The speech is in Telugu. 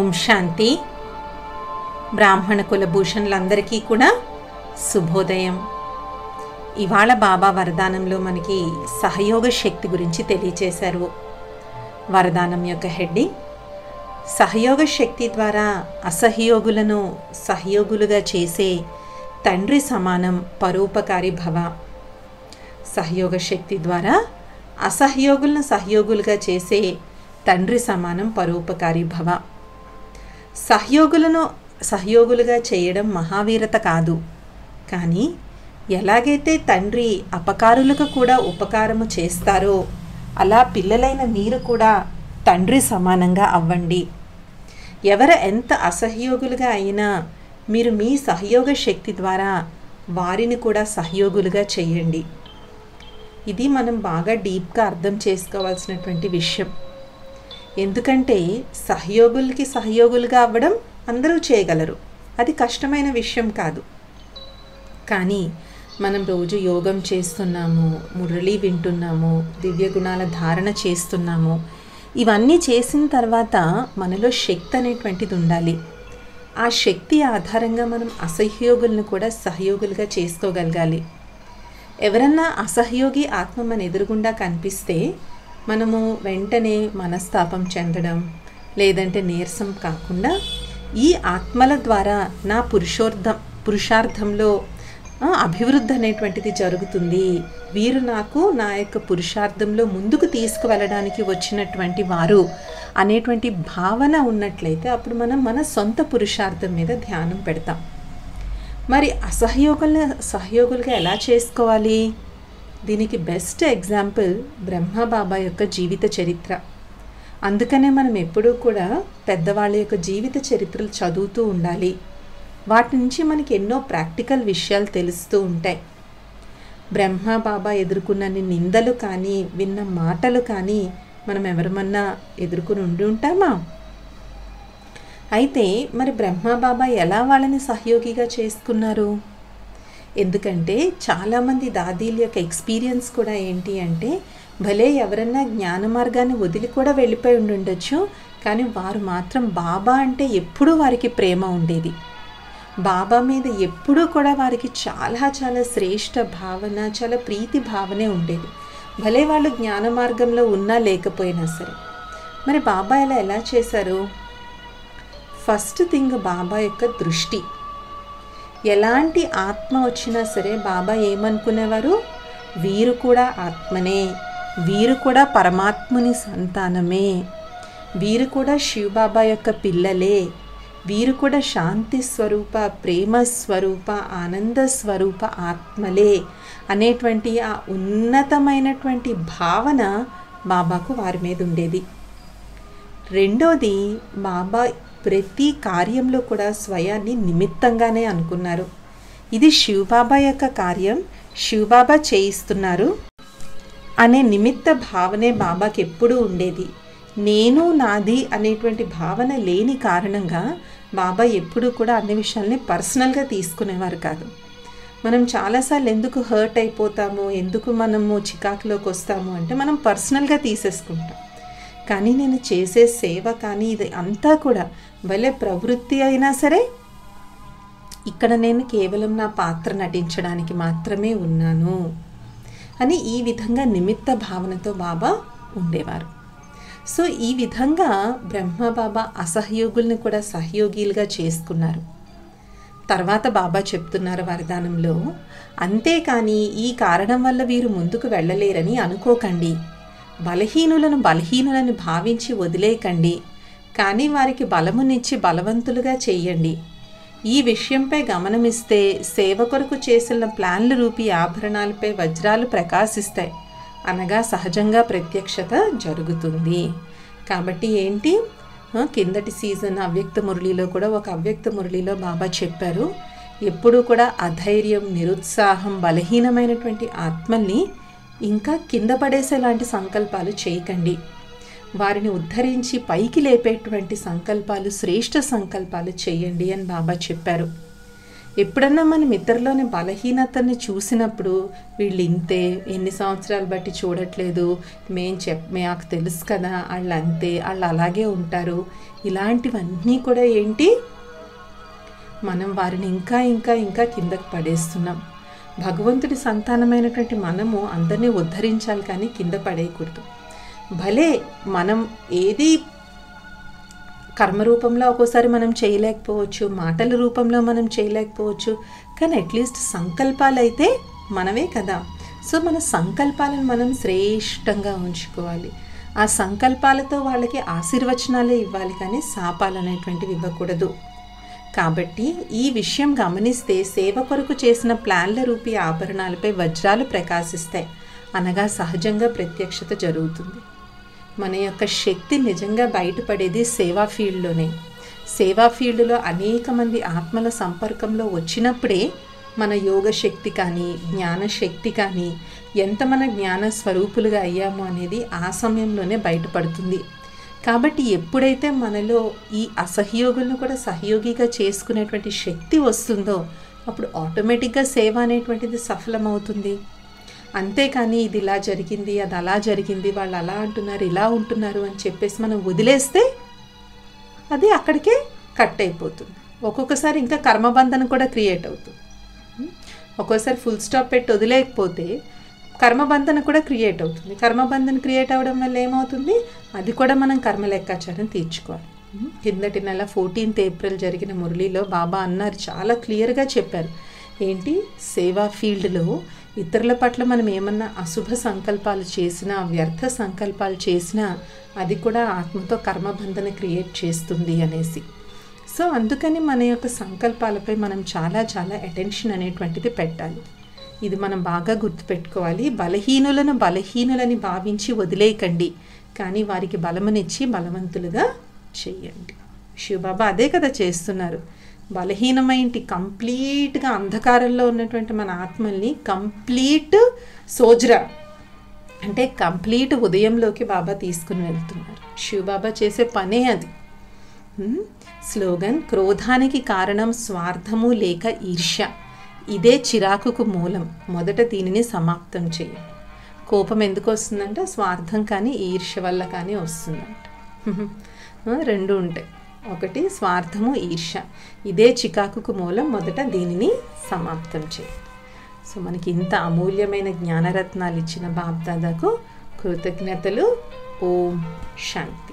ఓం శాంతి బ్రాహ్మణ కులభూషణులందరికీ కూడా శుభోదయం ఇవాళ బాబా వరదానంలో మనకి సహయోగ శక్తి గురించి తెలియచేశారు వరదానం యొక్క హెడ్డింగ్ సహయోగ శక్తి ద్వారా అసహయోగులను సహయోగులుగా చేసే తండ్రి సమానం పరోపకారి భవ సహయోగ శక్తి ద్వారా అసహయోగులను సహయోగులుగా చేసే తండ్రి సమానం పరోపకారి భవ సహయోగులను సహయోగులుగా చేయడం మహావీరత కాదు కానీ ఎలాగైతే తండ్రి అపకారులకు కూడా ఉపకారము చేస్తారో అలా పిల్లలైన మీరు కూడా తండ్రి సమానంగా అవ్వండి ఎవరు ఎంత అసహయోగులుగా అయినా మీరు మీ సహయోగ శక్తి ద్వారా వారిని కూడా సహయోగులుగా చేయండి ఇది మనం బాగా డీప్గా అర్థం చేసుకోవాల్సినటువంటి విషయం ఎందుకంటే సహయోగులకి సహయోగులుగా అవ్వడం అందరూ చేయగలరు అది కష్టమైన విషయం కాదు కానీ మనం రోజు యోగం చేస్తున్నాము మురళి వింటున్నాము దివ్య గుణాల ధారణ చేస్తున్నాము ఇవన్నీ చేసిన తర్వాత మనలో శక్తి అనేటువంటిది ఉండాలి ఆ శక్తి ఆధారంగా మనం అసహయోగులను కూడా సహయోగులుగా చేసుకోగలగాలి ఎవరన్నా అసహయోగి ఆత్మ మన ఎదురుగుండా కనిపిస్తే మనము వెంటనే మనస్తాపం చెందడం లేదంటే నీరసం కాకుండా ఈ ఆత్మల ద్వారా నా పురుషోర్థం పురుషార్థంలో అభివృద్ధి అనేటువంటిది జరుగుతుంది వీరు నాకు నా యొక్క పురుషార్థంలో ముందుకు తీసుకువెళ్ళడానికి వచ్చినటువంటి వారు అనేటువంటి భావన ఉన్నట్లయితే అప్పుడు మనం మన సొంత పురుషార్థం మీద ధ్యానం పెడతాం మరి అసహయోగుల సహయోగులుగా ఎలా చేసుకోవాలి దీనికి బెస్ట్ ఎగ్జాంపుల్ బ్రహ్మబాబా యొక్క జీవిత చరిత్ర అందుకనే మనం ఎప్పుడూ కూడా పెద్దవాళ్ళ యొక్క జీవిత చరిత్రలు చదువుతూ ఉండాలి వాటి నుంచి మనకి ఎన్నో ప్రాక్టికల్ విషయాలు తెలుస్తూ ఉంటాయి బ్రహ్మ బాబా ఎదుర్కొన్న నిందలు కానీ విన్న మాటలు కానీ మనం ఎవరమన్నా ఎదుర్కొని ఉండి ఉంటామా అయితే మరి బ్రహ్మబాబా ఎలా వాళ్ళని సహయోగిగా చేసుకున్నారు ఎందుకంటే చాలామంది దాదీల యొక్క ఎక్స్పీరియన్స్ కూడా ఏంటి అంటే భలే ఎవరన్నా జ్ఞాన మార్గాన్ని వదిలి కూడా వెళ్ళిపోయి ఉండుండొచ్చు కానీ వారు మాత్రం బాబా అంటే ఎప్పుడూ వారికి ప్రేమ ఉండేది బాబా మీద ఎప్పుడూ కూడా వారికి చాలా చాలా శ్రేష్ట భావన చాలా ప్రీతి భావనే ఉండేది భలే వాళ్ళు జ్ఞాన మార్గంలో ఉన్నా లేకపోయినా సరే మరి బాబా ఇలా ఎలా చేశారు ఫస్ట్ థింగ్ బాబా యొక్క దృష్టి ఎలాంటి ఆత్మ వచ్చినా సరే బాబా ఏమనుకునేవారు వీరు కూడా ఆత్మనే వీరు కూడా పరమాత్ముని సంతానమే వీరు కూడా శివబాబా యొక్క పిల్లలే వీరు కూడా శాంతి స్వరూప ప్రేమ స్వరూప ఆనంద స్వరూప ఆత్మలే అనేటువంటి ఆ ఉన్నతమైనటువంటి భావన బాబాకు వారి మీద ఉండేది రెండోది బాబా ప్రతి కార్యంలో కూడా స్వయాన్ని నిమిత్తంగానే అనుకున్నారు ఇది శివబాబా యొక్క కార్యం శివబాబా చేయిస్తున్నారు అనే నిమిత్త భావనే బాబాకి ఎప్పుడూ ఉండేది నేను నాది అనేటువంటి భావన లేని కారణంగా బాబా ఎప్పుడూ కూడా అన్ని విషయాల్ని పర్సనల్గా తీసుకునేవారు కాదు మనం చాలాసార్లు ఎందుకు హర్ట్ అయిపోతాము ఎందుకు మనము చికాకులోకి వస్తాము అంటే మనం పర్సనల్గా తీసేసుకుంటాం కానీ నేను చేసే సేవ కానీ ఇది అంతా కూడా భలే ప్రవృత్తి అయినా సరే ఇక్కడ నేను కేవలం నా పాత్ర నటించడానికి మాత్రమే ఉన్నాను అని ఈ విధంగా నిమిత్త భావనతో బాబా ఉండేవారు సో ఈ విధంగా బ్రహ్మబాబా అసహయోగుల్ని కూడా సహయోగిలుగా చేసుకున్నారు తర్వాత బాబా చెప్తున్నారు వరదానంలో అంతేకాని ఈ కారణం వల్ల వీరు ముందుకు వెళ్ళలేరని అనుకోకండి బలహీనులను బలహీనులను భావించి వదిలేయకండి కానీ వారికి బలమునిచ్చి బలవంతులుగా చెయ్యండి ఈ విషయంపై గమనమిస్తే సేవ కొరకు చేసిన ప్లాన్ల రూపీ ఆభరణాలపై వజ్రాలు ప్రకాశిస్తాయి అనగా సహజంగా ప్రత్యక్షత జరుగుతుంది కాబట్టి ఏంటి కిందటి సీజన్ అవ్యక్త మురళిలో కూడా ఒక అవ్యక్త మురళిలో బాబా చెప్పారు ఎప్పుడూ కూడా అధైర్యం నిరుత్సాహం బలహీనమైనటువంటి ఆత్మల్ని ఇంకా కింద పడేసేలాంటి సంకల్పాలు చేయకండి వారిని ఉద్ధరించి పైకి లేపేటువంటి సంకల్పాలు శ్రేష్ఠ సంకల్పాలు చేయండి అని బాబా చెప్పారు ఎప్పుడన్నా మనం ఇతరులోని బలహీనతని చూసినప్పుడు వీళ్ళు ఇంతే ఎన్ని సంవత్సరాలు బట్టి చూడట్లేదు మేం చెప్ మాకు తెలుసు కదా వాళ్ళు అంతే వాళ్ళు అలాగే ఉంటారు ఇలాంటివన్నీ కూడా ఏంటి మనం వారిని ఇంకా ఇంకా ఇంకా కిందకు పడేస్తున్నాం భగవంతుడి సంతానమైనటువంటి మనము అందరినీ ఉద్ధరించాలి కానీ కింద పడేయకూడదు భలే మనం ఏది కర్మ రూపంలో ఒక్కోసారి మనం చేయలేకపోవచ్చు మాటల రూపంలో మనం చేయలేకపోవచ్చు కానీ అట్లీస్ట్ సంకల్పాలు అయితే మనమే కదా సో మన సంకల్పాలను మనం శ్రేష్టంగా ఉంచుకోవాలి ఆ సంకల్పాలతో వాళ్ళకి ఆశీర్వచనాలే ఇవ్వాలి కానీ శాపాలు అనేటువంటివి ఇవ్వకూడదు కాబట్టి ఈ విషయం గమనిస్తే సేవ కొరకు చేసిన ప్లాన్ల రూపీ ఆభరణాలపై వజ్రాలు ప్రకాశిస్తాయి అనగా సహజంగా ప్రత్యక్షత జరుగుతుంది మన యొక్క శక్తి నిజంగా బయటపడేది సేవా ఫీల్డ్లోనే సేవా ఫీల్డ్లో అనేక మంది ఆత్మల సంపర్కంలో వచ్చినప్పుడే మన యోగ శక్తి కానీ జ్ఞాన శక్తి కానీ ఎంత మన జ్ఞాన స్వరూపులుగా అయ్యామో అనేది ఆ సమయంలోనే బయటపడుతుంది కాబట్టి ఎప్పుడైతే మనలో ఈ అసహయోగులను కూడా సహయోగిగా చేసుకునేటువంటి శక్తి వస్తుందో అప్పుడు ఆటోమేటిక్గా సేవ అనేటువంటిది సఫలమవుతుంది అంతేకాని ఇది ఇలా జరిగింది అది అలా జరిగింది వాళ్ళు అలా అంటున్నారు ఇలా ఉంటున్నారు అని చెప్పేసి మనం వదిలేస్తే అది అక్కడికే కట్ అయిపోతుంది ఒక్కొక్కసారి ఇంకా కర్మబంధనం కూడా క్రియేట్ అవుతుంది ఒక్కోసారి ఫుల్ స్టాప్ పెట్టి వదిలేకపోతే కర్మబంధన కూడా క్రియేట్ అవుతుంది కర్మబంధన క్రియేట్ అవ్వడం వల్ల ఏమవుతుంది అది కూడా మనం కర్మ లెక్కాచారం తీర్చుకోవాలి కిందటి నెల ఫోర్టీన్త్ ఏప్రిల్ జరిగిన మురళిలో బాబా అన్నారు చాలా క్లియర్గా చెప్పారు ఏంటి సేవా ఫీల్డ్లో ఇతరుల పట్ల మనం ఏమన్నా అశుభ సంకల్పాలు చేసినా వ్యర్థ సంకల్పాలు చేసినా అది కూడా ఆత్మతో కర్మబంధన క్రియేట్ చేస్తుంది అనేసి సో అందుకని మన యొక్క సంకల్పాలపై మనం చాలా చాలా అటెన్షన్ అనేటువంటిది పెట్టాలి ఇది మనం బాగా గుర్తుపెట్టుకోవాలి బలహీనులను బలహీనులని భావించి వదిలేయకండి కానీ వారికి బలమునిచ్చి బలవంతులుగా చెయ్యండి శివబాబా అదే కదా చేస్తున్నారు బలహీనమైంటి కంప్లీట్గా అంధకారంలో ఉన్నటువంటి మన ఆత్మల్ని కంప్లీట్ సోజ్రా అంటే కంప్లీట్ ఉదయంలోకి బాబా తీసుకుని వెళ్తున్నారు శివబాబా చేసే పనే అది స్లోగన్ క్రోధానికి కారణం స్వార్థము లేక ఈర్ష్య ఇదే చిరాకుకు మూలం మొదట దీనిని సమాప్తం చేయండి కోపం ఎందుకు వస్తుందంటే స్వార్థం కానీ ఈర్ష్య వల్ల కానీ వస్తుందంట రెండు ఉంటాయి ఒకటి స్వార్థము ఈర్ష్య ఇదే చికాకుకు మూలం మొదట దీనిని సమాప్తం చేయండి సో మనకి ఇంత అమూల్యమైన జ్ఞానరత్నాలు ఇచ్చిన బాబ్దాదాకు కృతజ్ఞతలు ఓం శాంతి